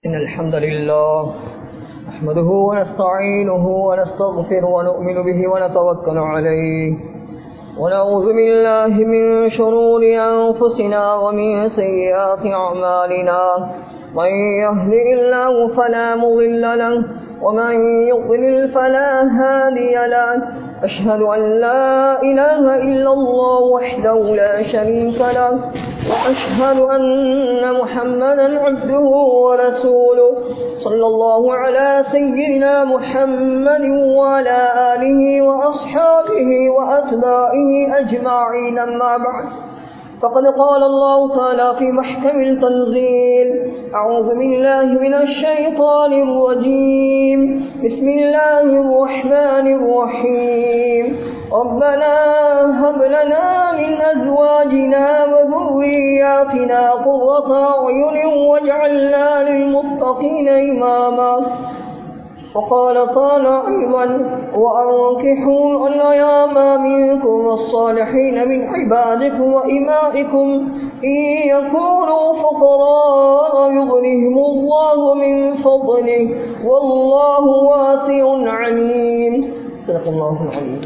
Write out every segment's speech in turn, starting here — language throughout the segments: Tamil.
إن الحمد لله نحمده ونستعينه ونستغفر ونؤمن به ونتوكل عليه ونعوذ بالله من شرور أنفسنا ومن سيئات أعمالنا من يهدئ الله فلا مضل له ومن يضلل فلا هادي له أشهد أن لا إله إلا الله وحده لا شريك له وأشهد أن محمدا عبده ورسوله صلى الله على سيدنا محمد وعلى آله وأصحابه وأتباعه أجمعين أما بعد فقد قال الله تعالى في محكم التنزيل أعوذ بالله من الشيطان الرجيم بسم الله الرحمن الرحيم ربنا هب لنا من أزواجنا وذرياتنا قرة أعين واجعلنا للمتقين إماما وقال تعالى أيضا وأنكحوا الأيام منكم والصالحين من عبادكم وإمائكم إن يكونوا فقراء يغنهم الله من فضله والله واسع عليم صدق الله العليم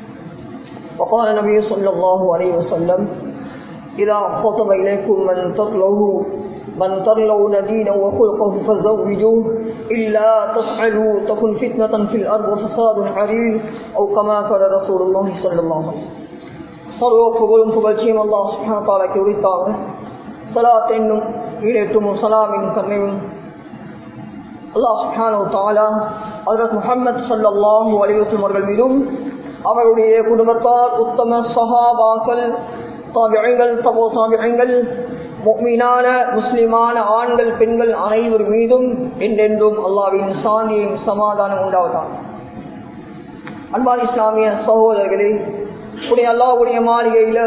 وقال النبي صلى الله عليه وسلم إذا خطب إليكم من تطلعوا من ترلون دينا وخلقه فزوجوه إلا تفعلوا تكن فتنة في الأرض وفساد عريض أو كما قال رسول الله صلى الله عليه وسلم சர்வ புகழும் புகழ்ச்சியும் அல்லாஹ் சுஹாத்தாலாக்கு உரித்தாக சலாத் என்னும் ஈரேற்றும் சலாமின் கண்ணையும் அல்லாஹ் சுஹானு தாலா அதற்கு முகமது சல்லாஹூ அலிவசம் அவர்கள் மீதும் அவருடைய குடும்பத்தார் உத்தம சஹாபாக்கள் தாபியங்கள் தபோ தாபியங்கள் மீனான முஸ்லிமான ஆண்கள் பெண்கள் அனைவர் மீதும் என்றென்றும் அல்லாவின் சாந்தியும் சமாதானம் உண்டாவதான் அன்பா இஸ்லாமிய சகோதரர்களே உடைய அல்லாவுடைய மாளிகையில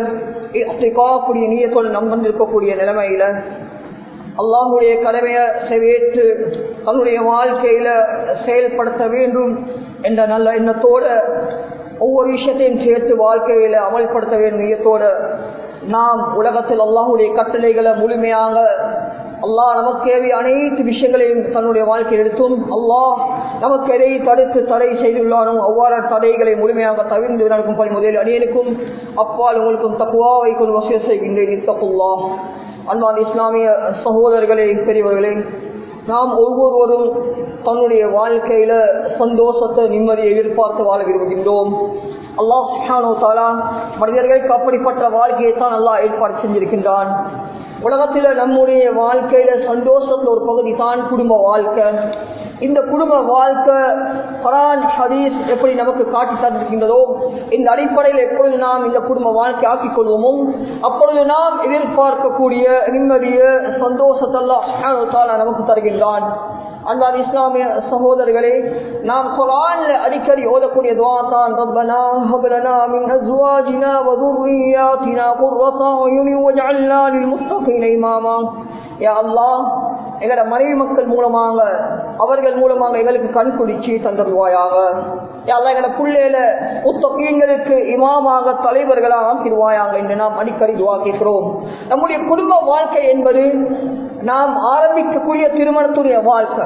கூடிய நீயத்தோடு நம் வந்திருக்கக்கூடிய நிலைமையில அல்லாஹுடைய கடமையை செவேற்று தன்னுடைய வாழ்க்கையில செயல்படுத்த வேண்டும் என்ற நல்ல எண்ணத்தோட ஒவ்வொரு விஷயத்தையும் சேர்த்து வாழ்க்கையில அமல்படுத்த வேண்டும் நீயத்தோட நாம் உலகத்தில் அல்லாஹுடைய கட்டளைகளை முழுமையாக அல்லாஹ் நமக்கு தேவை அனைத்து விஷயங்களையும் தன்னுடைய வாழ்க்கையில் எடுத்தும் அல்லாஹ் நமக்கு எதை தடுத்து தடை செய்துள்ளானோ அவ்வாறு தடைகளை முழுமையாக தவிர்ந்து நடக்கும் பணி முதலில் அணியனுக்கும் அப்பால் உங்களுக்கும் தக்குவாவை கொண்டு வசிய செய்கின்றேன் இத்தப்புல்லா அன்பான் இஸ்லாமிய சகோதரர்களே பெரியவர்களே நாம் ஒவ்வொருவரும் தன்னுடைய வாழ்க்கையில சந்தோஷத்தை நிம்மதியை எதிர்பார்த்து வாழ விரும்புகின்றோம் அல்லாஹ் சுஹானோ தாலா மனிதர்களுக்கு அப்படிப்பட்ட வாழ்க்கையை தான் அல்லாஹ் ஏற்பாடு செஞ்சிருக்கின்றான் உலகத்துல நம்முடைய வாழ்க்கையில சந்தோஷத்துல ஒரு பகுதி தான் குடும்ப வாழ்க்கை இந்த குடும்ப வாழ்க்கை கரான் ஹதீஸ் எப்படி நமக்கு காட்டி தந்திருக்கின்றதோ இந்த அடிப்படையில் எப்பொழுது நாம் இந்த குடும்ப வாழ்க்கை ஆக்கிக் கொள்வோமோ அப்பொழுது நாம் எதிர்பார்க்கக்கூடிய நிம்மதிய சந்தோஷத்தெல்லாம் நமக்கு தருகின்றான் அன்பான் இஸ்லாமிய சகோதரர்களே நாம் குரான்ல அடிக்கடி ஓதக்கூடிய துவா தான் ரப்பனா ஹப்லனா மின் அஸ்வாஜினா வ ذُرِّيَّاتِنَا قُرَّةَ أَعْيُنٍ وَاجْعَلْنَا لِلْمُتَّقِينَ إِمَامًا யா அல்லாஹ் எங்களோட மனைவி மக்கள் மூலமாக அவர்கள் மூலமாக எங்களுக்கு கண் குடிச்சு தந்துருவாயாக யாரெல்லாம் எங்களோட பிள்ளையில முத்தகீன்களுக்கு இமாமாக தலைவர்களாக திருவாயாக என்று நாம் அடிக்கடி துவா கேட்கிறோம் நம்முடைய குடும்ப வாழ்க்கை என்பது நாம் ஆரம்பிக்கக்கூடிய திருமணத்துடைய வாழ்க்கை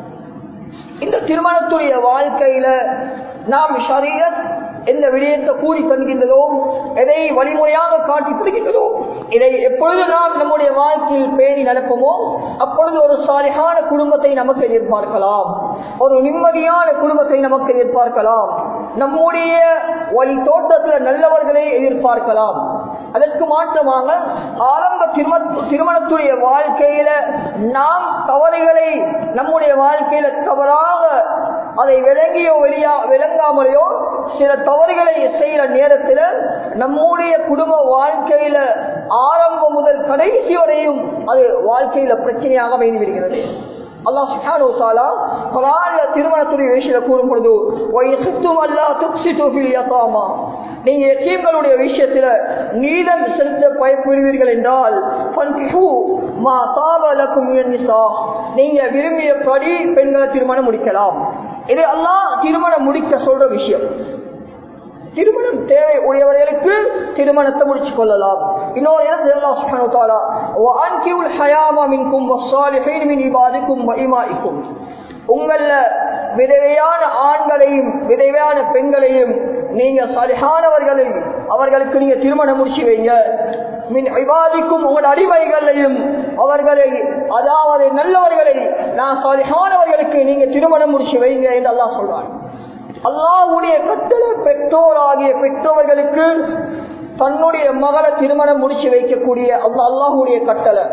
இந்த திருமணத்துடைய வாழ்க்கையில நாம் ஷரியத் எந்த விடயத்தை கூறி தருகின்றதோ எதை வழிமுறையாக காட்டி கொடுக்கின்றதோ இதை எப்பொழுது நாம் நம்முடைய வாழ்க்கையில் பேணி நடப்போமோ அப்பொழுது ஒரு சாலையான குடும்பத்தை நமக்கு எதிர்பார்க்கலாம் ஒரு நிம்மதியான குடும்பத்தை நமக்கு எதிர்பார்க்கலாம் நம்முடைய வழி தோட்டத்தில் நல்லவர்களை எதிர்பார்க்கலாம் அதற்கு மாற்றமாக ஆரம்ப திரும திருமணத்துடைய வாழ்க்கையில நாம் தவறுகளை நம்முடைய வாழ்க்கையில தவறாக அதை விளங்கியோ வெளியா விளங்காமலையோ சில தவறுகளை செய்யற நேரத்தில் நம்முடைய குடும்ப வாழ்க்கையில ஆரம்பம் முதல் கடைசி வரையும் அது வாழ்க்கையில பிரச்சனையாக அமைந்து விடுகிறது அல்லாஹ் சுப்ஹானஹு வ தஆலா குர்ஆன்ல திருமணத்துடைய விஷயத்தை கூறும் பொழுது வயசுத்தும் அல்லாஹ் துக்ஸிது ஃபில் யதாமா நீங்க எத்தீம்களுடைய விஷயத்துல நீதம் செலுத்த பயப்படுவீர்கள் என்றால் ஃபன்கிஹு மா தாப லக்கும் மினன் நிசா நீங்க விரும்பியபடி பெண்களை திருமணம் முடிக்கலாம் இது அல்லாஹ் திருமணம் முடிக்க சொல்ற விஷயம் திருமணம் தேவை உடையவர்களுக்கு திருமணத்தை முடிச்சு கொள்ளலாம் இன்னொரு இடத்துல அல்லாஹ் சுப்ஹானஹு வ தஆலா வஅன்கிவுல் ஹயாமா மின்கும் வஸ்ஸாலிஹீன் மின் இபாதிக்கும் வ இமாஇக்கும் உங்கள விதவையான ஆண்களையும் விதவையான பெண்களையும் நீங்க சரியானவர்களை அவர்களுக்கு நீங்க திருமணம் முடிச்சு வைங்க மின் விவாதிக்கும் உங்கள் அடிமைகளையும் அவர்களை அதாவது நல்லவர்களை நான் சாலிஹானவர்களுக்கு நீங்க திருமணம் முடிச்சு வைங்க என்று அல்லாஹ் சொல்றான் அல்லாஹ்வுடைய கட்டளை பெற்றோராகிய பெற்றோர்களுக்கு தன்னுடைய மகளை திருமணம் முடிச்சு வைக்கக்கூடிய அந்த அல்லாஹ்வுடைய கட்டளை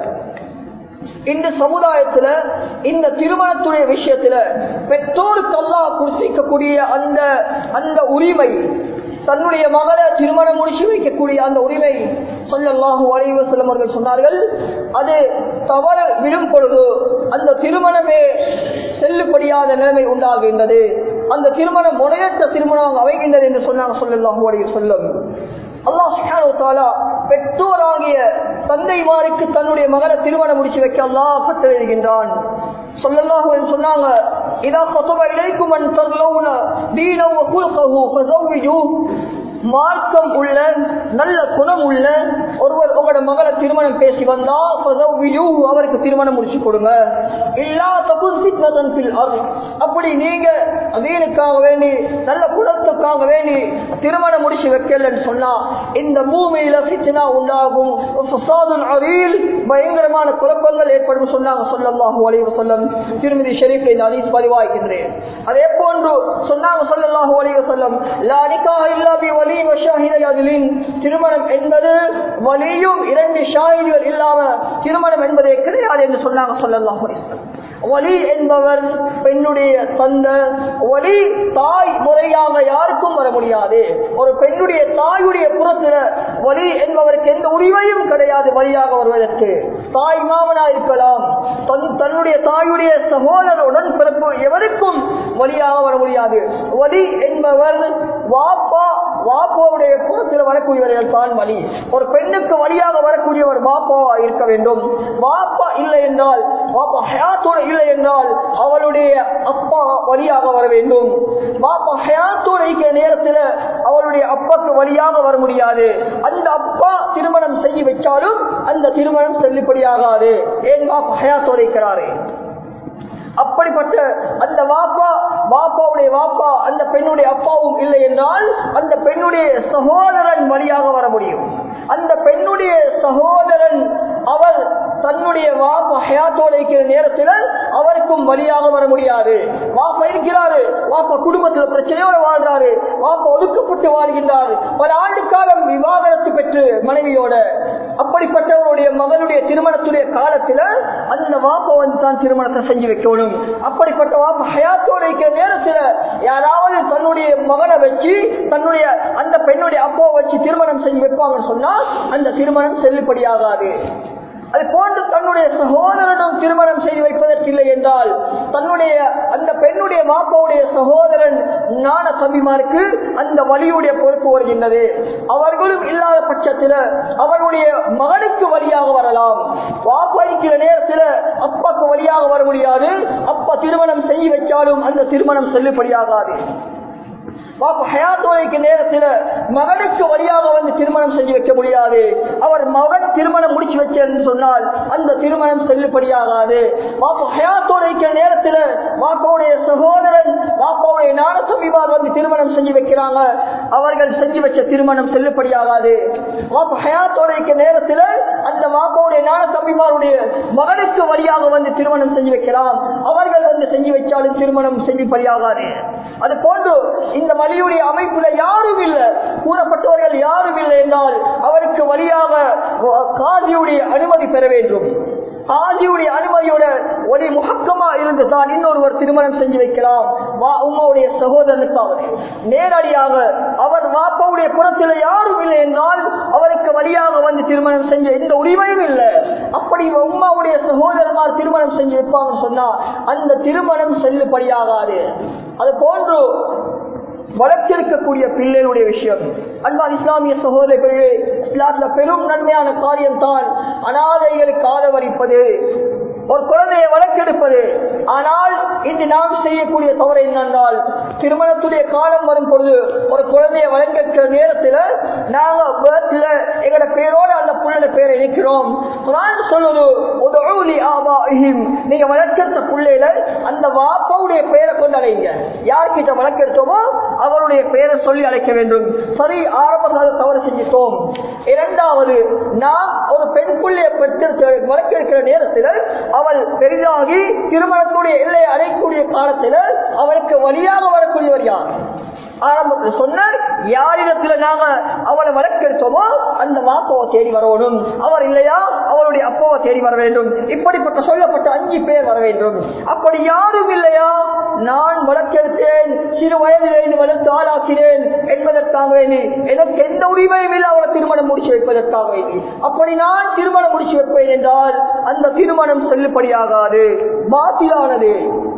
இந்த சமுதாயத்துல இந்த திருமணத்துடைய விஷயத்துல பெற்றோருக்கு அல்லாஹ் கொடுத்திருக்கக்கூடிய அந்த அந்த உரிமை தன்னுடைய மகளை திருமணம் முடிச்சு வைக்கக்கூடிய அந்த உரிமை சொல்லல்லாஹு அலைவ அவர்கள் சொன்னார்கள் அது தவறு விடும் பொழுது அந்த திருமணமே செல்லுபடியாத நிலைமை உண்டாகின்றது அந்த திருமணம் முறையற்ற திருமணம் அமைகின்றது என்று சொன்னாங்க சொல்லல்லாஹு அலைவ சொல்லும் அல்லாஹ் சுப்ஹானஹு வ தஆலா பெற்றோராகிய தந்தைமாருக்கு தன்னுடைய மகனை திருமணம் முடிச்சு வைக்க அல்லாஹ் கட்டளையிடுகின்றான் சொல்லல்லாஹு அலைஹி சொன்னாங்க இதா கதப இலைக்கும் அன் தர்லவுன தீனஹு வ குல்கஹு ஃபஸவ்விஜூ மார்க்கம் உள்ள நல்ல குணம் உள்ள ஒருவர் உங்களோட மகளை திருமணம் பேசி வந்தா ஃபஸவ்விஜூ அவருக்கு திருமணம் முடிச்சு கொடுங்க இல்லா தகுன் ஃபித்னதன் ஃபில் அர்த் அப்படி நீங்க தீனுக்காக வேண்டி நல்ல குணத்துக்காக வேண்டி திருமணம் முடிச்சு வைக்கலன்னு சொன்னா இந்த பூமியில ஃபித்னா உண்டாகும் ஃபஸாதுன் அரீல் பயங்கரமான குழப்பங்கள் ஏற்படும் சொன்னாங்க ஸல்லல்லாஹு அலைஹி வஸல்லம் திருமதி ஷரீஃப்ல இந்த ஹதீஸ் பதிவாகின்றேன் அதே போன்று சொன்னாங்க ஸல்லல்லாஹு அலைஹி வஸல்லம் லா நிகாஹ இல்லா பி வலி வ ஷாஹிதை அதிலின் திருமணம் என்பது வலியும் இரண்டு ஷாஹிதுகள் இல்லாம திருமணம் என்பதே கிடையாது என்று சொன்னாங்க ஸல்லல்லாஹு அலைஹி வஸல்லம் வலி என்பவர் பெண்ணுடைய தந்த வலி தாய் முறையாக யாருக்கும் வர முடியாது ஒரு பெண்ணுடைய தாயுடைய புறத்துல வலி என்பவருக்கு எந்த உரிமையும் கிடையாது வழியாக வருவதற்கு தாய் மாமனா இருக்கலாம் தன் தன்னுடைய தாயுடைய சகோதரருடன் பிறப்பு எவருக்கும் வழியாக வர முடியாது வலி என்பவர் வாப்பா வாப்பாவுடைய புறத்தில் வரக்கூடியவர்கள் தான் வழி ஒரு பெண்ணுக்கு வழியாக வரக்கூடியவர் வாப்பாவா இருக்க வேண்டும் வாப்பா இல்லை என்றால் வாப்பா ஹயாத்தோடு இல்லை என்றால் அவளுடைய அப்பா வழியாக வர வேண்டும் பாப்பா ஹயாத்தோடு இருக்கிற நேரத்தில் அவளுடைய அப்பாக்கு வழியாக வர முடியாது அந்த அப்பா திருமணம் செய்ய வச்சாலும் அந்த திருமணம் செல்லுபடியாகாது ஏன் பாப்பா ஹயாத்தோடு இருக்கிறாரே அப்படிப்பட்ட அந்த வாப்பா வாப்பாவுடைய வாப்பா அந்த பெண்ணுடைய அப்பாவும் இல்லை என்றால் அந்த பெண்ணுடைய சகோதரன் வழியாக வர முடியும் அந்த பெண்ணுடைய சகோதரன் அவர் தன்னுடைய வாப்பா ஹயாத்தோட இருக்கிற நேரத்தில் அவருக்கும் வழியாக வர முடியாது வாப்பா இருக்கிறாரு வாப்பா குடும்பத்தில் பிரச்சனையோட வாழ்றாரு வாப்பா ஒதுக்கப்பட்டு வாழ்கின்றார் பல ஆண்டு காலம் விவாகரத்து பெற்று மனைவியோட அப்படிப்பட்டவருடைய மகனுடைய திருமணத்துடைய காலத்தில் அந்த வாப்பா வந்து தான் திருமணத்தை செஞ்சு வைக்கணும் அப்படிப்பட்ட வாப்பா ஹயாத்தோட இருக்கிற நேரத்தில் யாராவது தன்னுடைய மகனை வச்சு தன்னுடைய அந்த பெண்ணுடைய அப்பாவை வச்சு திருமணம் செஞ்சு வைப்பாங்கன்னு சொன்னா அந்த திருமணம் செல்லுபடியாகாது அது போன்று தன்னுடைய சகோதரனும் திருமணம் செய்து வைப்பதற்கு இல்லை என்றால் தன்னுடைய அந்த பெண்ணுடைய மாப்பாவுடைய சகோதரன் ஞான தம்பிமாருக்கு அந்த வழியுடைய பொறுப்பு வருகின்றது அவர்களும் இல்லாத பட்சத்தில் அவர்களுடைய மகனுக்கு வழியாக வரலாம் வாக்களிக்கிற நேரத்தில் அப்பாக்கு வழியாக வர முடியாது அப்பா திருமணம் செய்ய வச்சாலும் அந்த திருமணம் செல்லுபடியாகாது நேரத்தில் மகனுக்கு வழியாக வந்து திருமணம் செஞ்சு வைக்க முடியாது அவர் மகன் திருமணம் முடிச்சு வச்சேன்னு சொன்னால் அந்த திருமணம் செல்லுபடியாகாது வாப்பா ஹயாத்தோட இருக்கிற நேரத்தில் வாப்பாவுடைய சகோதரன் வாப்பாவுடைய நாடசமிமார் வந்து திருமணம் செஞ்சு வைக்கிறாங்க அவர்கள் செஞ்சு வச்ச திருமணம் செல்லுபடியாகாது வாப்பா ஹயாத்தோட இருக்கிற நேரத்தில் அந்த வாப்பாவுடைய நாடசமிமாருடைய மகனுக்கு வழியாக வந்து திருமணம் செஞ்சு வைக்கலாம் அவர்கள் வந்து செஞ்சு வச்சாலும் திருமணம் செல்லுபடியாகாது அது போன்று இந்த வழியுடைய அமைப்புல யாரும் இல்லை கூறப்பட்டவர்கள் யாரும் இல்லை என்றால் அவருக்கு வழியாக காதியுடைய அனுமதி பெற வேண்டும் காதியுடைய அனுமதியோட ஒரு முகக்கமா இருந்து தான் இன்னொருவர் திருமணம் செஞ்சு வைக்கலாம் வா உமாவுடைய சகோதரனுக்காவது நேரடியாக அவர் வாப்பாவுடைய புறத்தில் யாரும் இல்லை என்றால் அவருக்கு வழியாக வந்து திருமணம் செஞ்ச எந்த உரிமையும் இல்லை அப்படி உமாவுடைய சகோதரமார் திருமணம் செஞ்சு வைப்பாங்கன்னு சொன்னா அந்த திருமணம் செல்லுபடியாகாது அது போன்று வளர்த்திருக்கக்கூடிய பிள்ளைகளுடைய விஷயம் அன்பான் இஸ்லாமிய சகோதரர்களே இஸ்லாத்துல பெரும் நன்மையான காரியம் தான் அனாதைகளுக்கு ஆதவரிப்பது ஒரு குழந்தையை வளர்த்தெடுப்பது ஆனால் இந்த இன்று நாம் செய்யக்கூடிய தவறு என்னென்றால் திருமணத்துடைய காலம் வரும் பொழுது ஒரு குழந்தைய வழங்கிற நேரத்தில் நாங்க பேர்த்ல எங்களோட பேரோட அந்த புள்ளோட பேரை இணைக்கிறோம் குரான் சொல்லுது உதவுலி ஆபாஹிம் நீங்க வளர்க்கிற புள்ளையில அந்த வாப்பாவுடைய பெயரை கொண்டு அழைங்க யார்கிட்ட வளர்க்கிறோமோ அவருடைய பெயரை சொல்லி அழைக்க வேண்டும் சரி ஆரம்ப கால தவறு செஞ்சிட்டோம் இரண்டாவது நாம் ஒரு பெண் புள்ளையை பெற்று வளர்க்கிற நேரத்தில் அவள் பெரிதாகி திருமணத்துடைய எல்லையை அடையக்கூடிய காலத்தில் அவளுக்கு வழியாக வரக்கூடியவர் யார் ஆரம்பத்தில் சொன்னார் யாரிடத்துல நாங்க அவளை வளர்க்கிறோமோ அந்த வாப்பாவை தேடி வரணும் அவர் இல்லையா அவளுடைய அப்பாவை தேடி வர வேண்டும் இப்படிப்பட்ட சொல்லப்பட்ட அஞ்சு பேர் வர வேண்டும் அப்படி யாரும் இல்லையா நான் வளர்க்கிறேன் சிறு வயதிலிருந்து வளர்த்து ஆளாக்கிறேன் என்பதற்காக வேண்டி எனக்கு எந்த உரிமையும் இல்லை அவளை திருமணம் முடிச்சு வைப்பதற்காக வேண்டி அப்படி நான் திருமணம் முடிச்சு வைப்பேன் என்றால் அந்த திருமணம் செல்லுபடியாகாது பாத்திலானது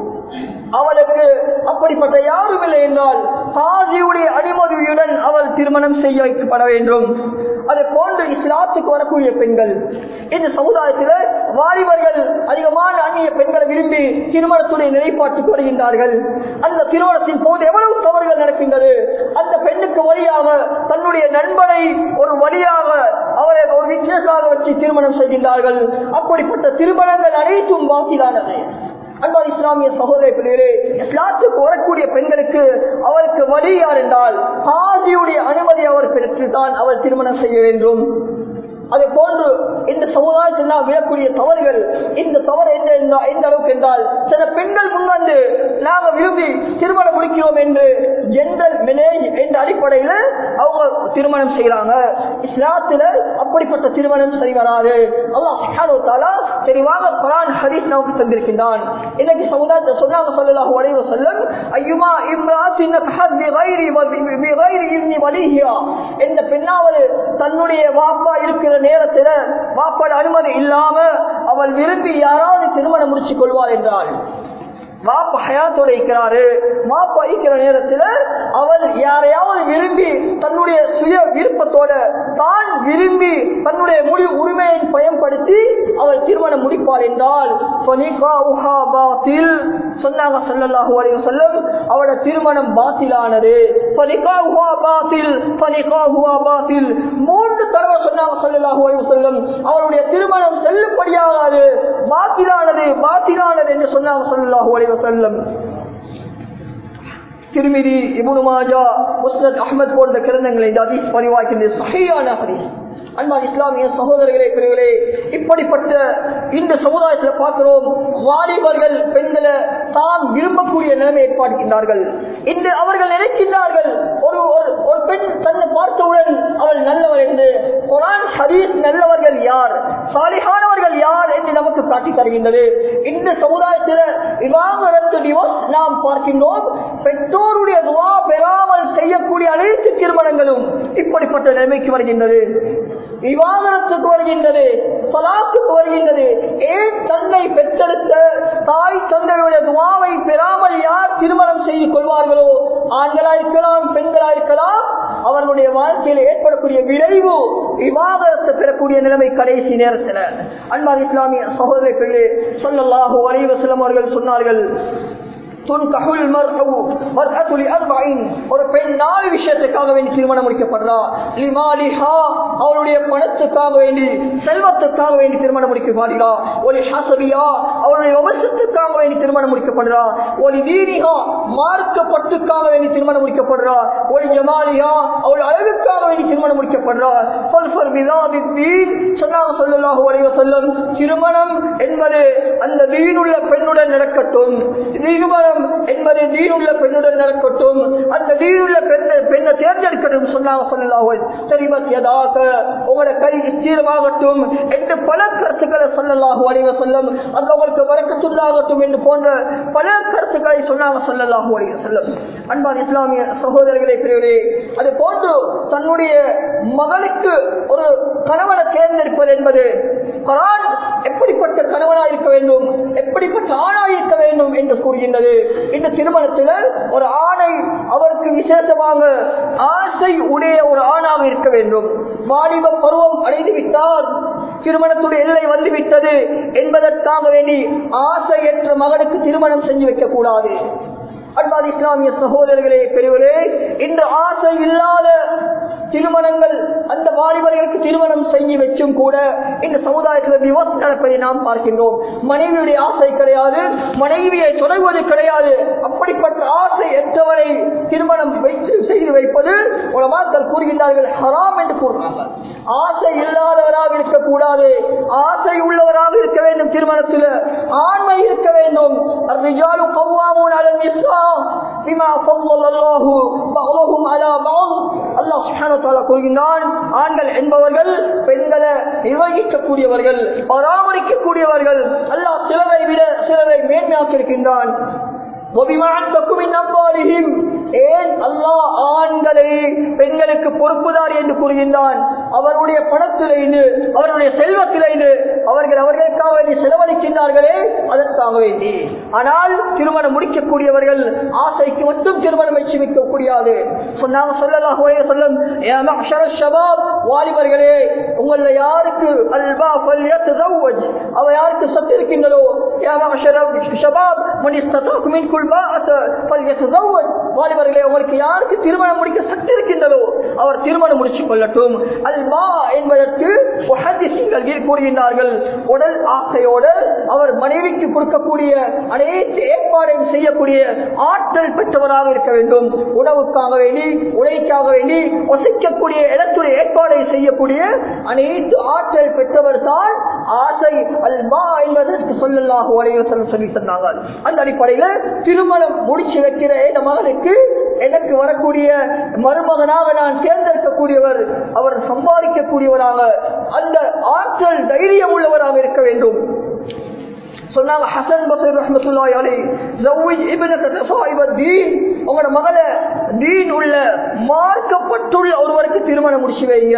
அவளுக்கு அப்படிப்பட்ட யாரும் இல்லை என்றால் காசியுடைய அனுமதியுடன் அவள் திருமணம் செய்ய வைக்கப்பட வேண்டும் அது போன்று இஸ்லாத்துக்கு வரக்கூடிய பெண்கள் இந்த சமுதாயத்தில் வாலிபர்கள் அதிகமான அந்நிய பெண்களை விரும்பி திருமணத்துடைய நிலைப்பாட்டுக்கு வருகின்றார்கள் அந்த திருமணத்தின் போது எவ்வளவு தவறுகள் நடக்கின்றது அந்த பெண்ணுக்கு வழியாக தன்னுடைய நண்பனை ஒரு வழியாக அவரை ஒரு விசேஷமாக வச்சு திருமணம் செய்கின்றார்கள் அப்படிப்பட்ட திருமணங்கள் அனைத்தும் பாக்கிலானது அன்பார் இஸ்லாமிய சகோதர பிள்ளைகளே இஸ்லாத்துக்கு வரக்கூடிய பெண்களுக்கு அவருக்கு வழி யார் என்றால் காதியுடைய அனுமதி அவர் பெற்றுத்தான் அவர் திருமணம் செய்ய வேண்டும் அது போன்று இந்த சமுதாயத்தில் நாம் விடக்கூடிய தவறுகள் இந்த தவறு என்ன என்றா- எந்த அளவுக்கு என்றால் சில பெண்கள் முன்வந்து நாங்க விரும்பி திருமணம் முடிக்கிறோம் என்று ஜென்ரல் மேனேஜ் என்ற அடிப்படையில் அவங்க திருமணம் செய்யறாங்க இஸ்லாத்துல அப்படிப்பட்ட திருமணம் சரி வராது அல்லாஹ் சுப்ஹானஹு வ தஆலா தெளிவாக குர்ஆன் ஹதீஸ் நமக்கு தந்திருக்கின்றான் இன்னைக்கு சமுதாயத்தை சொன்னாங்க ஸல்லல்லாஹு அலைஹி வஸல்லம் ஐயுமா இம்ராத்தின் கஹத் பிகைரி வ பி- பிகைரி இzni வலிஹியா என்ற பெண்ணாவது தன்னுடைய வாப்பா இருக்கிற நேரத்தில் வாப்பாட அனுமதி இல்லாம அவள் விரும்பி யாராவது திருமணம் முடிச்சு கொள்வாள் என்றால் வாப்பா ஹயாத்தோட இருக்கிறாரு வாப்பா இருக்கிற நேரத்தில் அவள் யாரையாவது விரும்பி தன்னுடைய சுய விருப்பத்தோட தான் விரும்பி தன்னுடைய முடி உரிமையை பயன்படுத்தி அவள் திருமணம் முடிப்பாள் என்றால் ஃபனிகாஉஹா பாத்தில் சொன்னாங்க ஸல்லல்லாஹு அலைஹி வஸல்லம் அவளோட திருமணம் பாத்திலானது ஃபனிகாஉஹா பாத்தில் ஃபனிகாஉஹா பாத்தில் மூன்று தடவை சொன்னாங்க ஸல்லல்லாஹு அலைஹி வஸல்லம் அவளுடைய திருமணம் செல்லுபடியாகாது பாத்திலானது பாத்திலானது என்று சொன்னாங்க ஸல்லல்லாஹு அலைஹி வஸல்லம் திருமிதி இபுனு மாஜா முஸ்னத் அஹ்மத் போன்ற கிரந்தங்களை இந்த ஹதீஸ் பதிவாக்கின்றது சஹீயான ஹதீஸ் அன்பான் இஸ்லாமிய சகோதரர்களே பிரிவுகளே இப்படிப்பட்ட இந்த சமுதாயத்தில் பார்க்கிறோம் வாலிபர்கள் பெண்களை தான் விரும்பக்கூடிய நிலைமை ஏற்பாடுகின்றார்கள் இன்று அவர்கள் நினைக்கின்றார்கள் ஒரு ஒரு- ஒரு பெண் தன்னை பார்த்தவுடன் அவள் நல்லவள் என்று குரான் ஹதீஸ் நல்லவர்கள் யார் சாலிஹானவர்கள் யார் என்று நமக்கு காட்டி தருகின்றது இந்த சமுதாயத்தில் விவாகரத்து டிவோர்ஸ் நாம் பார்க்கின்றோம் பெற்றோருடைய துவா பெறாமல் செய்யக்கூடிய அனைத்து திருமணங்களும் இப்படிப்பட்ட நிலைமைக்கு வருகின்றது விவாகரத்துக்கு வருகின்றது பலாத்துக்கு வருகின்றது ஏன் தன்னை பெற்றெடுத்த தாய் தந்தையுடைய துவாவை பெறாமல் யார் திருமணம் செய்து கொள்வார்களோ ஆண்களா இருக்கலாம் பெண்களா இருக்கலாம் அவர்களுடைய வாழ்க்கையில் ஏற்படக்கூடிய விளைவு விவாகரத்தை பெறக்கூடிய நிலைமை கடைசி நேரத்தில் அன்பார் இஸ்லாமிய சகோதர பிள்ளை சொல்லல்லாஹு அலைவசலம் அவர்கள் சொன்னார்கள் துன்கஹுல் மர்ஹு மர்ஹத்து லிஅர்பஇன் ஒரு பெண் நாலு விஷயத்துக்காக வேண்டி திருமணம் முடிக்கப்படுறா லிமாலிஹா அவளுடைய பணத்துக்காக வேண்டி செல்வத்துக்காக வேண்டி திருமணம் முடிக்கப்படுறா ஒலி ஹசபியா அவளுடைய வம்சத்துக்காக வேண்டி திருமணம் முடிக்கப்படுறா ஒலி தீனிஹா மார்க்கப்பட்டுக்காக வேண்டி திருமணம் முடிக்கப்படுறா ஒலி ஜமாலிஹா அவள் அழகுக்காக வேண்டி திருமணம் முடிக்கப்படுறா சொல்ஃபர் பிதாபி தீன் சொன்னாங்க சொல்லலாஹு அலைஹி வஸல்லம் திருமணம் என்பது அந்த தீனுள்ள பெண்ணுடன் நடக்கட்டும் திருமணம் என்பது தீனுள்ள பெண்ணுடன் நடக்கட்டும் அந்த தீனுள்ள பெண்ணை பெண்ணை தேர்ந்தெடுக்கட்டும் சொன்னாங்க சொல்லலாஹு தெரிவத் யதாக உங்களோட கை ஸ்தீரமாகட்டும் என்று பல கருத்துக்களை சொல்லலாஹு அலைஹி வஸல்லம் அது அவருக்கு வரக்கத்துள்ளாகட்டும் என்று போன்ற பல கருத்துக்களை சொன்னாங்க சொல்லலாஹு அலைஹி வஸல்லம் அன்பான் இஸ்லாமிய சகோதரர்களை பிரிவுகளே அது போன்று தன்னுடைய மகனுக்கு ஒரு கணவனை தேர்ந்தெடுப்பது என்பது குரான் எப்படிப்பட்ட கணவனாக இருக்க வேண்டும் எப்படிப்பட்ட ஆணாக இருக்க வேண்டும் என்று கூறுகின்றது இந்த திருமணத்தில் ஒரு ஆணை அவருக்கு விசேஷமாக ஆசை உடைய ஒரு ஆணாக இருக்க வேண்டும் வாலிப பருவம் அடைந்து விட்டால் திருமணத்துடைய எல்லை வந்துவிட்டது என்பதற்காக வேண்டி ஆசையற்ற மகனுக்கு திருமணம் செஞ்சு வைக்க கூடாது அன்பாது இஸ்லாமிய சகோதரர்களே பெரியவரே இன்று ஆசை இல்லாத திருமணங்கள் அந்த வாலிபர்களுக்கு திருமணம் செஞ்சு வச்சும் கூட இந்த சமுதாயத்தில் விவாசம் நடப்பதை நாம் பார்க்கின்றோம் மனைவியுடைய ஆசை கிடையாது மனைவியை தொடர்வது கிடையாது அப்படிப்பட்ட ஆசை எற்றவரை திருமணம் வைத்து செய்து வைப்பது உலமாக்கள் கூறுகின்றார்கள் ஹராம் என்று கூறுறாங்க ஆசை இல்லாதவராக இருக்கக்கூடாது ஆசை உள்ளவராக இருக்க வேண்டும் திருமணத்தில் ஆண்மை இருக்க வேண்டும் الرجال قوامون على النساء بما فضل الله بعضهم على بعض அல்லாஹ் சுப்ஹானஹு வ தஆலா கூறுகின்றான் ஆண்கள் என்பவர்கள் பெண்களை நிர்வகிக்கக்கூடியவர்கள் பராமரிக்கக்கூடியவர்கள் அல்லாஹ் சிலரை விட சிலரை மேன்மையாக்கி இருக்கின்றான் ஏன் அல்லாஹ் ஆண்களை பெண்களுக்கு பொறுப்புதார் என்று கூறுகின்றான் அவருடைய பணத்திலிருந்து அவருடைய செல்வத்திலிருந்து அவர்கள் அவர்களுக்காக வேண்டி செலவழிக்கின்றார்களே அதற்காக வேண்டி ஆனால் திருமணம் முடிக்கக்கூடியவர்கள் ஆசைக்கு மட்டும் திருமணம் வச்சு வைக்க கூடியாது சொன்னாங்க சொல்லலாம் சொல்லும் வாலிபர்களே உங்கள யாருக்கு அல்பா அவ யாருக்கு சத்து இருக்கின்றதோ ஷபாப் மனிஸ்ததாக்கும் வாலிபர்களே உங்களுக்கு யாருக்கு திருமணம் முடிக்க சக்தி இருக்கின்றதோ அவர் திருமணம் முடிச்சுக் கொள்ளட்டும் அல்மா என்பதற்கு கூறுகின்றார்கள் உடல் ஆசையோடு அவர் மனைவிக்கு கொடுக்கக்கூடிய அனைத்து ஏற்பாடையும் செய்யக்கூடிய ஆற்றல் பெற்றவராக இருக்க வேண்டும் உணவுக்காக வேண்டி உடைக்காக வேண்டி வசிக்கக்கூடிய இடத்துடைய ஏற்பாடை செய்யக்கூடிய அனைத்து ஆற்றல் பெற்றவர் தான் ஆசை அல்மா என்பதற்கு சொல்லலாக உடையவசனம் சொல்லி சொன்னாங்க அந்த அடிப்படையில் திருமணம் முடிச்சு வைக்கிற இந்த மகனுக்கு எனக்கு வரக்கூடிய மருமகனாக நான் தேர்ந்தெடுக்கக்கூடியவர் அவர் சம்பாதிக்கக்கூடியவராக அந்த ஆற்றல் தைரியம் உள்ளவராக இருக்க வேண்டும் சொன்னாங்க ஹசன் பசீர் ரஹமத்துல்லாஹி அலை ஜவ்விஜ் இப்னக தசாயிப தீன் உங்களோட மகளை தீன் உள்ள மார்க்கப்பட்டுள்ள ஒருவருக்கு திருமணம் முடிச்சு வைங்க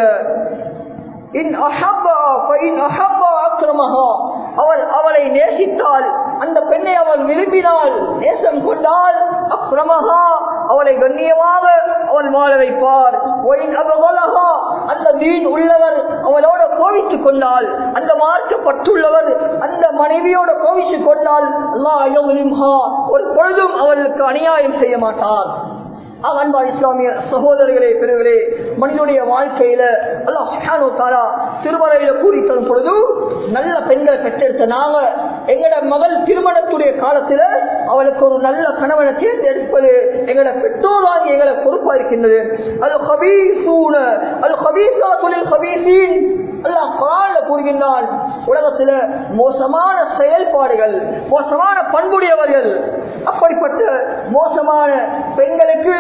இன் அஹப்பா ஃபைன் அஹப்பா அக்ரமஹா அவள் அவளை நேசித்தால் அந்த பெண்ணை அவள் விரும்பினால் நேசம் கொண்டால் அக்ரமஹா அவளை கண்ணியமாக அவன் வாழ வைப்பார் ஒயின் அபகலஹா அந்த தீன் உள்ளவர் அவளோட கோவித்துக் கொண்டால் அந்த மார்க்கப்பட்டுள்ளவர் அந்த மனைவியோட கோவித்துக் கொண்டால் அல்லாஹ் ஒரு பொழுதும் அவளுக்கு அநியாயம் செய்ய மாட்டார் அன்பா இஸ்லாமிய சகோதரர்களே பெருகளே மனிதனுடைய வாழ்க்கையில அல்லாஹ் சுஹானு தாரா திருமலையில கூறி தரும் பொழுது நல்ல பெண்களை பெற்றெடுத்த நாங்க எங்கட மகள் திருமணத்துடைய காலத்துல அவளுக்கு ஒரு நல்ல கணவனை தேர்ந்தெடுப்பது எங்கட பெற்றோர் வாங்கி எங்களை பொறுப்பா இருக்கின்றது அது ஹபீசூன அது ஹபீசா தொழில் ஹபீசீன் அல்லாஹ் குரான்ல கூறுகின்றான் உலகத்துல மோசமான செயல்பாடுகள் மோசமான பண்புடையவர்கள் அப்படிப்பட்ட மோசமான பெண்களுக்கு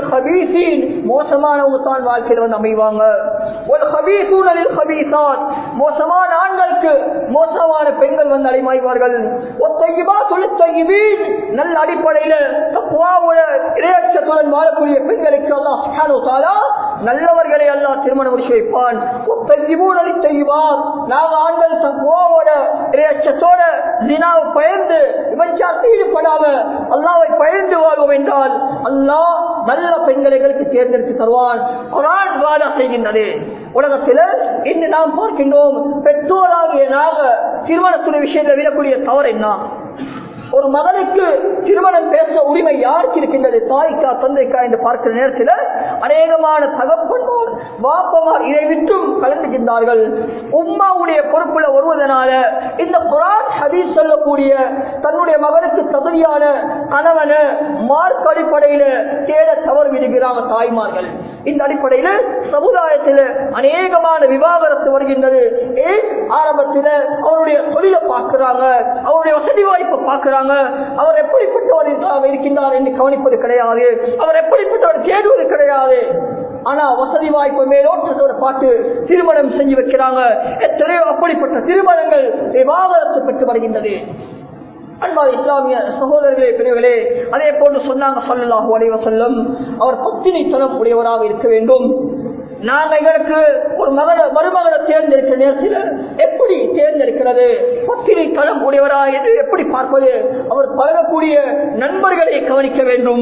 மோசமானவங்க தான் வாழ்க்கையில் வந்து அமைவாங்க ஒரு ஹபீசூனலில் ஹபீசான் மோசமான ஆண்களுக்கு மோசமான பெண்கள் வந்து அடைமாய்வார்கள் ஒத்தையுமா தொழிற்தையுமீன் நல்ல அடிப்படையில தப்புவாவோட இரையச்சத்துடன் வாழக்கூடிய பெண்களுக்கு அல்லாஹ் சுப்ஹானஹு வ தஆலா நல்லவர்களை அல்லாஹ் திருமணம் முடிச்சு வைப்பான் ஒத்தையுமூன் அளித்தையுவான் நாங்க ஆண்கள் தப்புவாவோட இரையச்சத்தோட தினாவை பயந்து விபச்சாரத்தில் ஈடுபடாம அல்லாவை பயந்து வாழ்வோம் என்றால் அல்லாஹ் நல்ல பெண்களை எங்களுக்கு தேர்ந்தெடுத்து தருவான் குரான் வாதா செய்கின்றது உலகத்தில் இன்று நாம் பார்க்கின்றோம் பெற்றோராகிய நாக திருமணத்துடைய விஷயத்தில் விடக்கூடிய தவறு என்ன ஒரு மகனுக்கு திருமணம் பேச உரிமை யாருக்கு இருக்கின்றது தாய்க்கா தந்தைக்கா என்று பார்க்கிற நேரத்தில் அநேகமான தகப்பன்மார் வாப்பமார் இதை விட்டும் கலந்துகின்றார்கள் உம்மாவுடைய பொறுப்புல வருவதனால இந்த குரான் ஹதீஸ் சொல்லக்கூடிய தன்னுடைய மகனுக்கு தகுதியான கணவனை மார்க் அடிப்படையில தேட தவறு விடுகிறாங்க தாய்மார்கள் இந்த அடிப்படையில சமுதாயத்தில் அநேகமான விவாகரத்து வருகின்றது ஏன் ஆரம்பத்தில் அவருடைய தொழிலை பார்க்கிறாங்க அவருடைய வசதி வாய்ப்பை பார்க்கிறாங்க அவர் எப்படிப்பட்டவர் இருக்கின்றார் என்று கவனிப்பது கிடையாது அவர் எப்படிப்பட்டவர் தேடுவது கிடையாது ஆனா வசதி வாய்ப்பு மேலோட்டத்தோட பார்த்து திருமணம் செஞ்சு வைக்கிறாங்க எத்தனையோ அப்படிப்பட்ட திருமணங்கள் விவாகரத்து பெற்று வருகின்றது அன்பா இஸ்லாமிய சகோதரர்களே பிரிவுகளே அதே போன்று சொன்னாங்க சொல்லலாக வளைவ சொல்லும் அவர் பத்தினித்தனம் உடையவராக இருக்க வேண்டும் நாங்க எங்களுக்கு ஒரு மகன மருமகனை தேர்ந்தெடுக்கிற நேரத்தில் எப்படி தேர்ந்தெடுக்கிறது பத்திரை தளம் உடையவரா என்று எப்படி பார்ப்பது அவர் பழகக்கூடிய நண்பர்களை கவனிக்க வேண்டும்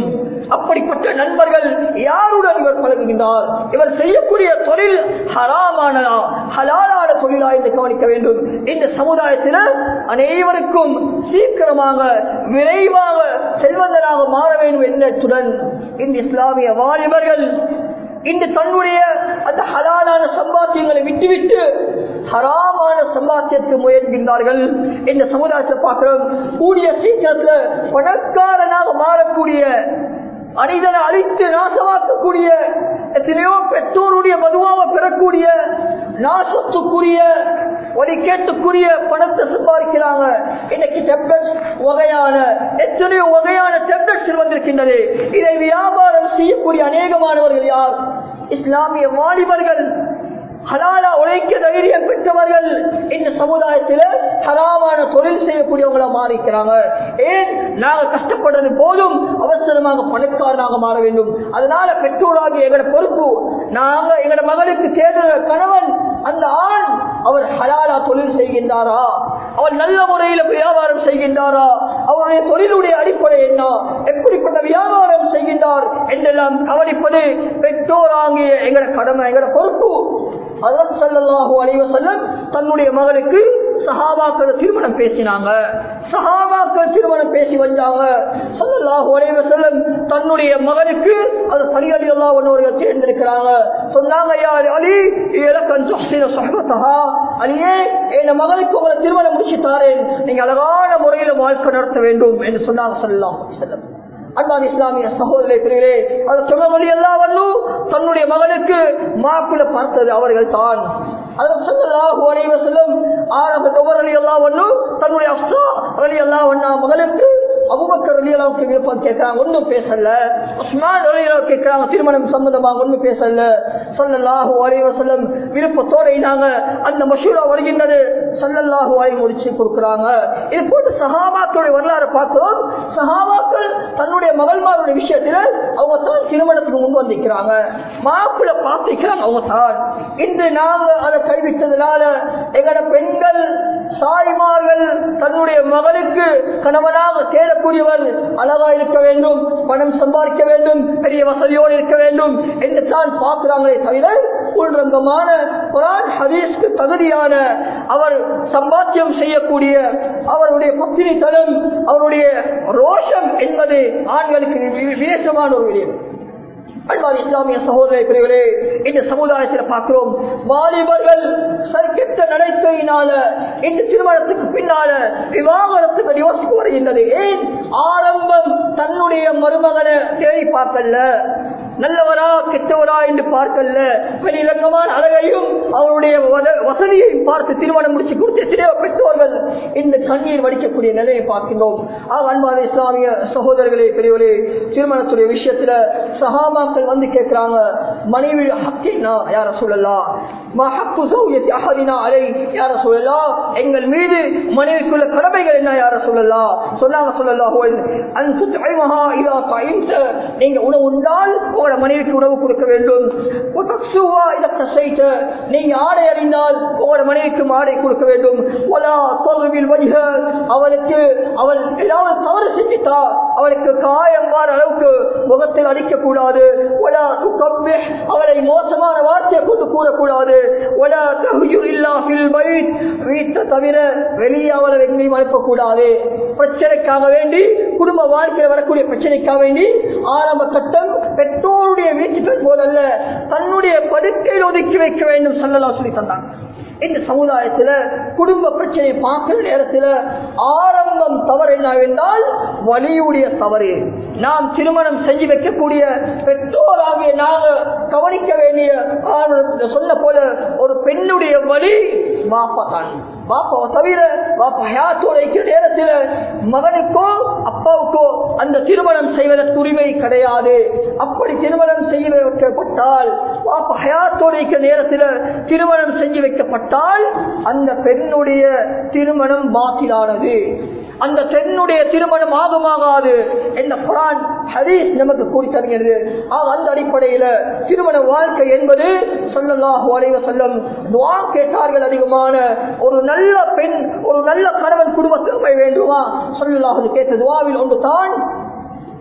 அப்படிப்பட்ட நண்பர்கள் யாருடன் இவர் பழகுகின்றார் இவர் செய்யக்கூடிய தொழில் ஹராமானதா ஹலாலான தொழிலா என்று கவனிக்க வேண்டும் இந்த சமுதாயத்தில் அனைவருக்கும் சீக்கிரமாக விரைவாக செல்வந்தராக மாற வேண்டும் எண்ணத்துடன் இந்த இஸ்லாமிய வாலிபர்கள் இன்று தன்னுடைய அந்த ஹலாலான சம்பாத்தியங்களை விட்டுவிட்டு ஹராமான சம்பாத்தியத்துக்கு முயல்கின்றார்கள் இந்த சமுதாயத்தை பார்க்கிறோம் கூடிய சீக்கிரத்தில் பணக்காரனாக மாறக்கூடிய மனிதனை அழித்து நாசமாக்கக்கூடிய எத்தனையோ பெற்றோருடைய மதுவாக பெறக்கூடிய நாசத்துக்குரிய ஒரு கேட்டுக்குரிய பணத்தை சம்பாதிக்கிறாங்க இன்னைக்கு டெப்லெட்ஸ் வகையான எத்தனையோ வகையான டெப்லெட்ஸ் வந்திருக்கின்றது இதை வியாபாரம் செய்யக்கூடிய அநேகமானவர்கள் யார் இஸ்லாமிய வாலிபர்கள் ஹலாலா உழைக்க தைரியம் பெற்றவர்கள் இந்த சமுதாயத்தில் ஹராமான தொழில் செய்யக்கூடியவங்களா மாறிக்கிறாங்க ஏன் நாங்க கஷ்டப்படுறது போதும் அவசரமாக பணக்காரனாக மாற வேண்டும் அதனால பெற்றோராகிய எங்களோட பொறுப்பு நாங்க எங்களோட மகளுக்கு தேடுற கணவன் அந்த ஆண் அவர் ஹலாலா தொழில் செய்கின்றாரா அவர் நல்ல முறையில் வியாபாரம் செய்கின்றாரா அவருடைய தொழிலுடைய அடிப்படை என்ன எப்படிப்பட்ட வியாபாரம் செய்கின்றார் என்றெல்லாம் கவனிப்பது பெற்றோராகிய எங்களோட கடமை எங்களோட பொறுப்பு அதன் சல்லாஹூ அலைவசல்லம் தன்னுடைய மகளுக்கு சஹாபாக்கள் திருமணம் பேசினாங்க சஹாபாக்கள் திருமணம் பேசி வந்தாங்க சல்லல்லாஹு அலைவசல்லம் தன்னுடைய மகனுக்கு அது சரி அலி அல்லா ஒன்னவர்கள் தேர்ந்தெடுக்கிறாங்க சொன்னாங்க யார் அலி இலக்கன் சஹபத்தஹா அலியே என் மகனுக்கு உங்களை திருமணம் முடிச்சு தாரேன் நீங்க அழகான முறையில் வாழ்க்கை நடத்த வேண்டும் என்று சொன்னாங்க சல்லாஹ் செல்லம் அன்பான் இஸ்லாமிய சகோதரை பிரிவிலே அது சொன்னபடி எல்லாம் வல்லும் தன்னுடைய மகனுக்கு மாப்பிள்ள பார்த்தது அவர்கள் தான் தன்னுடைய அப்சா அலி அல்லா ஒன்னா மகளுக்கு அபுபக்கர் அலி அல்லாவுக்கு விருப்பம் கேட்கிறாங்க ஒன்றும் பேசல உஸ்மான் அலி அல்லாவு கேட்கிறாங்க திருமணம் சம்பந்தமாக ஒன்றும் பேசல சொல்லல்லாஹு அலைவ செல்லம் விருப்பத்தோட நாங்க அந்த மசூரா வருகின்றது சொல்லல்லாஹு அலை முடிச்சு கொடுக்குறாங்க இது போட்டு சஹாபாக்களுடைய வரலாறு பார்த்தோம் சஹாபாக்கள் தன்னுடைய மகள்மாருடைய விஷயத்துல அவங்க தான் திருமணத்துக்கு முன் வந்திருக்கிறாங்க மாப்பிள்ள பார்த்திருக்கிறாங்க அவங்க தான் இன்று நாங்க அதை கைவிட்டதுனால எங்கட பெண்கள் தாய்மார்கள் தன்னுடைய மகளுக்கு கணவனாக தேடக்கூடியவர் அழகா இருக்க வேண்டும் பணம் சம்பாதிக்க வேண்டும் பெரிய வசதியோடு இருக்க வேண்டும் என்று தான் பார்க்கிறாங்களே தவிர உள்ரங்கமான குரான் ஹதீஸ்க்கு தகுதியான அவர் சம்பாத்தியம் செய்யக்கூடிய அவருடைய பத்தினி தலம் அவருடைய ரோஷம் என்பது ஆண்களுக்கு விசேஷமான ஒரு விடயம் அன்பார் இஸ்லாமிய சகோதர பிரிவுகளே இந்த சமுதாயத்தில் பார்க்கிறோம் வாலிபர்கள் சர்க்கெட்ட நடத்தையினால இந்த திருமணத்துக்கு பின்னால விவாகரத்துக்கு யோசிக்க வருகின்றது ஏன் ஆரம்பம் தன்னுடைய மருமகனை தேடி பார்க்கல நல்லவரா கெட்டவரா என்று பார்க்கல வெளியிலங்கமான அழகையும் அவருடைய வசதியையும் பார்த்து திருமணம் முடிச்சு கொடுத்து எத்தனையோ பெற்றோர்கள் இந்த கண்ணீர் வடிக்கக்கூடிய நிலையை பார்க்கின்றோம் ஆக அன்பான இஸ்லாமிய சகோதரர்களே பெரியவர்களே திருமணத்துடைய விஷயத்துல சகாமாக்கள் வந்து கேட்கிறாங்க மனைவி ஹக்கினா யார சொல்லலாம் எங்கள் மீது மனைவிக்குள்ள கடமைகள் என்ன யார சொல்லலாம் சொன்னாங்க சொல்லலாம் நீங்க உணவு உண்டால் உங்களோட மனைவிக்கு உணவு கொடுக்க வேண்டும் நீங்க ஆடை அறிந்தால் உங்களோட மனைவிக்கு ஆடை கொடுக்க வேண்டும் அவளுக்கு அவள் ஏதாவது தவறு செஞ்சிட்டா அவளுக்கு காயம் வார அளவுக்கு முகத்தில் அடிக்க கூடாது அவளை மோசமான வார்த்தையை கொண்டு கூறக்கூடாது வீட்டை தவிர வெளியே அவளை எங்கேயும் அனுப்பக்கூடாது பிரச்சனைக்காக வேண்டி குடும்ப வாழ்க்கையில் வரக்கூடிய பிரச்சனைக்காக வேண்டி ஆரம்ப கட்டம் பெற்றோருடைய வீட்டுக்கு போதல்ல தன்னுடைய படுக்கையில் ஒதுக்கி வைக்க வேண்டும் சொல்லலாம் சொல்லி தந்தாங்க இந்த சமுதாயத்துல குடும்ப பிரச்சனையை பார்க்கிற நேரத்தில் ஆரம்பம் தவறு என்னவென்றால் வலியுடைய தவறு நாம் திருமணம் செஞ்சு வைக்கக்கூடிய பெற்றோராகிய நாங்க கவனிக்க வேண்டிய சொன்ன போல ஒரு பெண்ணுடைய வழி பாப்பா தான் பாப்பாவை தவிர பாப்பா ஹயாத்தோட இருக்கிற நேரத்தில் மகனுக்கோ அப்பாவுக்கோ அந்த திருமணம் செய்வதற்கு உரிமை கிடையாது அப்படி திருமணம் செய்ய வைக்கப்பட்டால் பாப்பா ஹயாத்தோட இருக்கிற நேரத்தில் திருமணம் செஞ்சு வைக்கப்பட்டால் அந்த பெண்ணுடைய திருமணம் பாத்திலானது அந்த பெண்ணுடைய திருமணம் ஆகுமாகாது என்ற குரான் ஹதீஸ் நமக்கு கூறி தருகிறது ஆக அந்த அடிப்படையில் திருமண வாழ்க்கை என்பது சொல்லலாக அலைவ செல்லும் துவா கேட்டார்கள் அதிகமான ஒரு நல்ல பெண் ஒரு நல்ல கணவன் குடும்பத்தில் போய் வேண்டுமா சொல்லலாக கேட்ட துவாவில் ஒன்று தான்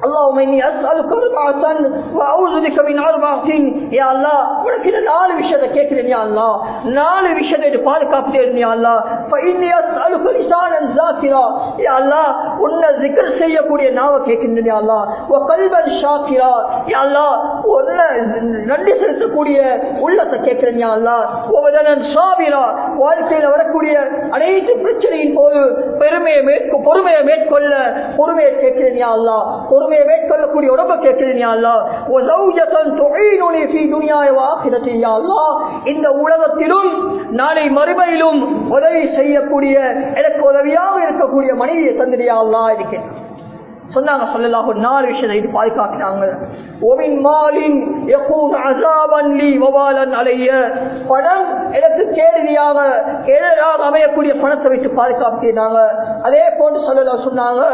اللهم اني اسالك اربعه واعوذ بك من اربعه يا الله உனக்கு இந்த நாலு விஷயத்தை கேட்கிறேன் யா அல்லாஹ் நாலு விஷயத்தை பாதுகாப்பு தேடுறேன் யா அல்லாஹ் فاني اسالك لسانا ذاكرا يا الله உன்னை zikr செய்யக்கூடிய நாவை கேட்கின்றேன் யா அல்லாஹ் وقلبا شاكرا يا الله உன்னை நன்றி செலுத்தக்கூடிய உள்ளத்தை கேட்கிறேன் யா அல்லாஹ் وبدنا صابرا வாழ்க்கையில வரக்கூடிய அனைத்து பிரச்சனையின் போது பெருமையை மேற்கொ பொறுமையை மேற்கொள்ள பொறுமையை கேட்கிறேன் யா அல்லாஹ் பொறுமையை மேற்கொள்ளக்கூடிய உடம்பை கேட்கிறேன் யா அல்லாஹ் وزوجة تعينني في دنياي واخرتي يا الله இந்த உலகத்திலும் நாளை மறுமையிலும் உதவி செய்யக்கூடிய எனக்கு உதவியாக இருக்கக்கூடிய மனைவியை தந்திரியா அல்லா இருக்கிறேன் சொன்னாங்க சொல்லலாம் ஒரு நாலு விஷயத்தை இது பாதுகாக்கிறாங்க ஒவின் மாலின் எப்போது அசாபன் லீ வவாலன் அலைய பணம் எனக்கு கேடுதியாக எதிராக அமையக்கூடிய பணத்தை விட்டு பாதுகாக்கிறாங்க அதே போன்று சொல்லலாம் சொன்னாங்க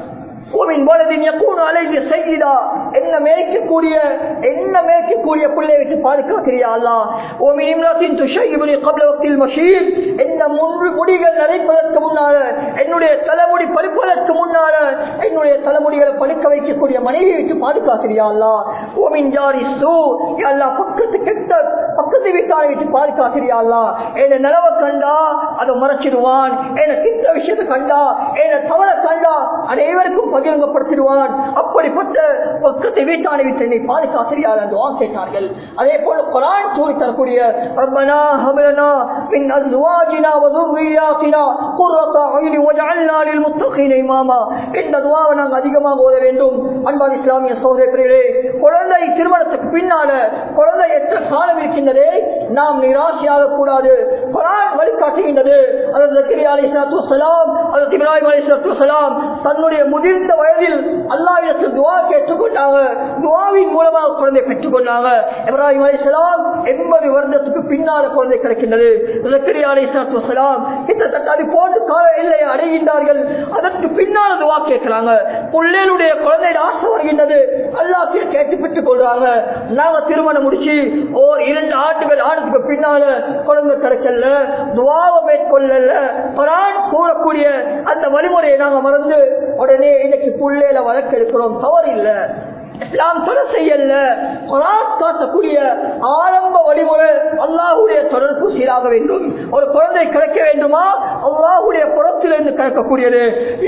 ஓவின் வலதின் எப்போது அலைய செய்தா என்ன மேய்க்கக்கூடிய என்ன மேய்க்கக்கூடிய பிள்ளை விட்டு பாதுகாக்கிறியா அல்லா ஓமின் இம்ராத்தின் துஷைபுனி கபல வக்தில் மஷீர் என்ன முன்பு முடிகள் நரைப்பதற்கு முன்னால என்னுடைய தலைமுடி பழுப்பதற்கு முன்னால என்னுடைய தலைமுடிகளை பழுக்க வைக்கக்கூடிய மனைவியை விட்டு பாதுகாக்கிறியா அல்லா ஓமின் ஜாரி சூ அல்லா பக்கத்து கெட்ட பக்கத்து வீட்டாரை விட்டு பாதுகாக்கிறியா அல்லா என்ன நிலவை கண்டா அதை மறைச்சிடுவான் என்ன கிட்ட விஷயத்தை கண்டா என்ன தவற கண்டா அனைவருக்கும் பகிரங்கப்படுத்திடுவான் அப்படிப்பட்ட பக்கத்தை வீட்டானை விட்டு என்னை பாதுகாக்கிறியார் என்று கேட்டார்கள் அதே போல குரான் சூழி தரக்கூடிய ரப்பனா ஹமலனா மின் அஸ்வாஜினா வதுர்ரியாத்தினா குர்ரத அய்னி வஜஅல்னா லில் முத்தகீன இமாமா இந்த துஆவை நாங்கள் அதிகமாக ஓத வேண்டும் அன்பான இஸ்லாமிய சகோதரர்களே குழந்தை திருமணத்துக்கு பின்னால குழந்தை எத்த காலம் இருக்கின்றதே நாம் நிராசையாக கூடாது குரான் வழிகாட்டுகின்றது அதற்கு ஜக்கரியா அலைஹிஸ்ஸலாத்து வஸலாம் அதற்கு இப்ராஹிம் அலைஹிஸ்ஸலாத்து வஸலாம் தன்னுடைய முதிர்ந்த வயதில் அல்லாஹ்விடத்தில் துஆ கேட்டுக்கொண்டாங்க துஆவின் மூலமாக குழந்தை பெற்றுக்கொண்டாங்க இப்ராஹிம் அலைஹிஸ்ஸலாம் 80 வருடத்துக்கு பின்னால குழந்தை கிடைக்கின்றது ஜக்கரியா அலைஹிஸ்ஸலாத்து வஸலாம் கிட்டத்தட்ட அது போன்று கால எல்லையை அடைகின்றார்கள் அதற்கு பின்னால் துஆ கேட்கிறாங்க பிள்ளைகளுடைய குழந்தை ஆசை வருகின்றது அல்லாஹ் கேட்டு பெற்றுக் கொள்றாங்க நாங்க திருமணம் முடிச்சு ஓர் இரண்டு ஆண்டுகள் ஆண்டுக்கு பின்னால குழந்தை கிடைக்கல துவாவை மேற்கொள்ளல குரான் கூறக்கூடிய அந்த வழிமுறையை நாங்க மறந்து உடனே இன்னைக்கு புள்ளையில வழக்கு எடுக்கிறோம் தவறு இல்லை இஸ்லாம் தடை செய்யல குரான் காட்டக்கூடிய ஆரம்ப வழிமுறை அல்லாஹுடைய தொடர்பு சீராக வேண்டும் ஒரு குழந்தை கிடைக்க வேண்டுமா அல்லாஹுடைய புறத்திலிருந்து கிடைக்கக்கூடியது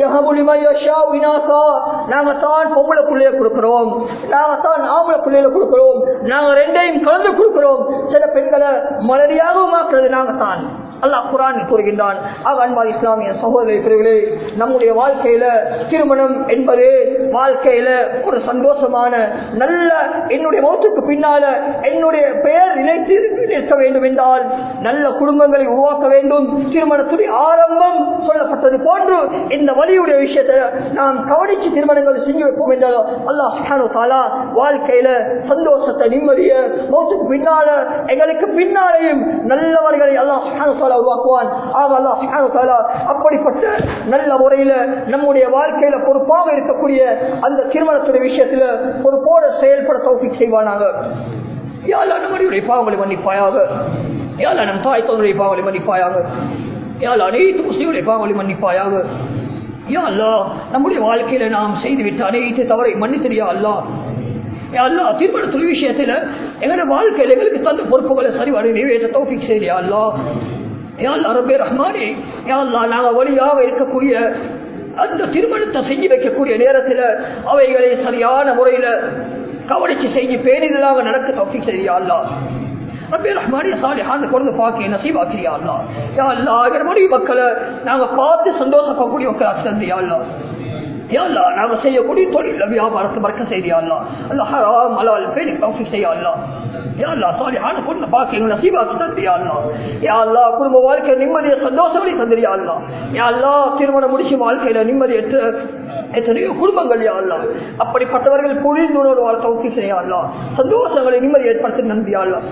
நாங்க தான் பொம்பளை பிள்ளைய கொடுக்கிறோம் நாங்க தான் ஆம்பளை பிள்ளைய கொடுக்கிறோம் நாங்க ரெண்டையும் கலந்து கொடுக்கிறோம் சில பெண்களை மலடியாகவும் ஆக்குறது நாங்க தான் அல்லாஹ் குரான் கூறுகின்றான் ஆக அன்பா இஸ்லாமிய சகோதர பிரிவுகளே நம்முடைய வாழ்க்கையில திருமணம் என்பது வாழ்க்கையில ஒரு சந்தோஷமான நல்ல என்னுடைய மௌத்துக்கு பின்னால என்னுடைய பெயர் நிலைத்து நிற்க வேண்டும் என்றால் நல்ல குடும்பங்களை உருவாக்க வேண்டும் திருமணத்துடைய ஆரம்பம் சொல்லப்பட்டது போன்று இந்த வழியுடைய விஷயத்தை நாம் கவனிச்சு திருமணங்கள் செஞ்சு வைப்போம் என்றால் அல்லாஹ் சுஹானு தாலா வாழ்க்கையில சந்தோஷத்தை நிம்மதிய மௌத்துக்கு பின்னால எங்களுக்கு பின்னாலேயும் நல்லவர்களை அல்லாஹ் சுஹானு தாலா உருவாக்குவான் ஆக அல்லாஹ் சுப்ஹானஹு வ தஆலா அப்படிப்பட்ட நல்ல முறையில நம்முடைய வாழ்க்கையில பொறுப்பாக இருக்கக்கூடிய அந்த திருமணத்துடைய விஷயத்துல பொறுப்போட செயல்பட தௌஃபீக் செய்வானாக யாழ் நம்முடைய பாவங்களை மன்னிப்பாயாக யாழ் நம் தாய் தோன்றுடைய பாவங்களை மன்னிப்பாயாக யாழ் அனைத்து முஸ்லீம்களுடைய பாவங்களை மன்னிப்பாயாக யா அல்லா நம்முடைய வாழ்க்கையில நாம் செய்துவிட்ட அனைத்து தவறை மன்னித்தறியா அல்லா அல்லா திருமணத்துறை விஷயத்துல எங்களோட வாழ்க்கையில எங்களுக்கு தந்த பொறுப்புகளை சரிவரை நிறைவேற்ற தௌஃபிக் செய்தியா அல்லா அரபே ரஹ்மானே நாங்க வழியாக இருக்கக்கூடிய அந்த திருமணத்தை செஞ்சு வைக்கக்கூடிய நேரத்தில் அவைகளை சரியான முறையில கவனிச்சு செஞ்சு பேரிதலாக நடக்க தௌஃபிக் செய்தியா அல்லா ரப்பே ரஹ்மானே சாலிஹான் கொண்டு பாக்கி நசீபாக்கிறியா அல்லா யா அல்லா எங்களுடைய மக்களை நாங்க பார்த்து சந்தோஷப்படக்கூடிய மக்கள் தந்தியா அல்லா யாழ்லா நாம செய்யக்கூடிய தொழில் வியாபாரத்தை மறக்க செய்தியா அல்லா அல்லா ஹராம் அலால் பேருக்கு தௌஃபிக் செய்யா அல்லா யாழ்லா சாலிஹான கொண்டு பாக்கி நசீபாக்கி தந்தியா அல்லா யா அல்லா குடும்ப வாழ்க்கை நிம்மதியை சந்தோஷங்களை தந்திரியா அல்லா யா அல்லா திருமணம் முடிச்சு வாழ்க்கையில நிம்மதி எட்டு எத்தனையோ குடும்பங்கள் யா அல்லா அப்படிப்பட்டவர்கள் புரிந்துணர்வு வாழ் தௌஃபிக் செய்யா அல்லா சந்தோஷங்களை நிம்மதி ஏற்படுத்தி நம்பியா அல்லா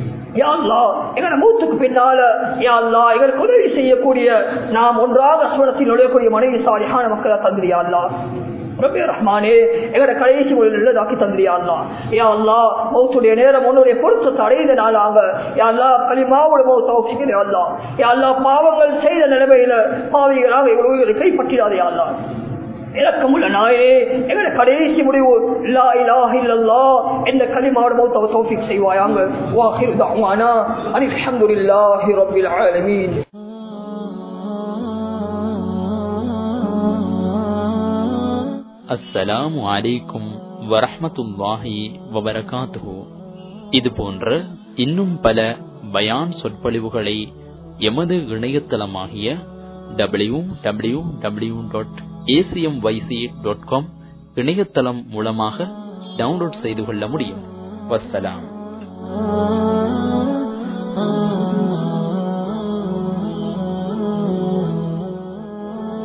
எங்களை மூத்துக்கு பின்னால யாழ்லா எங்களுக்கு உதவி செய்யக்கூடிய நாம் ஒன்றாக சுவனத்தில் நுழையக்கூடிய மனைவி சாலியான மக்களை தந்திரியா அல்லா ரபே ரஹ்மானே எங்கட கடைசி மொழியில் உள்ளதாக்கி தந்திரியா அல்லா யா அல்லா மௌத்துடைய நேரம் உன்னுடைய பொருத்தத்தை அடைந்த நாளாக யா அல்லா களிமாவோட மௌத்த ஒப்பிக்கிறே அல்லா யா அல்லா பாவங்கள் செய்த நிலைமையில பாவிகளாக எங்கள் உயிர்களை கைப்பற்றிடாதே அல்லா இறக்கமுள்ள நாயனே எங்கட கடைசி முடிவு லா இலாஹ இல்லல்லாஹ் என்ற கலிமாவோட மௌத்த தௌஃபீக் செய்வாயாங்க வாஹிரு தஅவானா அனில் ஹம்துலில்லாஹி ரப்பில் ஆலமீன் அஸ்ஸலாமு அலைக்கும் வரஹ்மத்துல்லாஹி வபரகாத்துஹு இது போன்ற இன்னும் பல பயான் சொற்பொழிவுகளை எமது இணையதளமாகிய W W W dot A C M Y C dot com இணையதளம் மூலமாக டவுன்லோட் செய்து கொள்ள முடியும் வஸ்ஸலாம்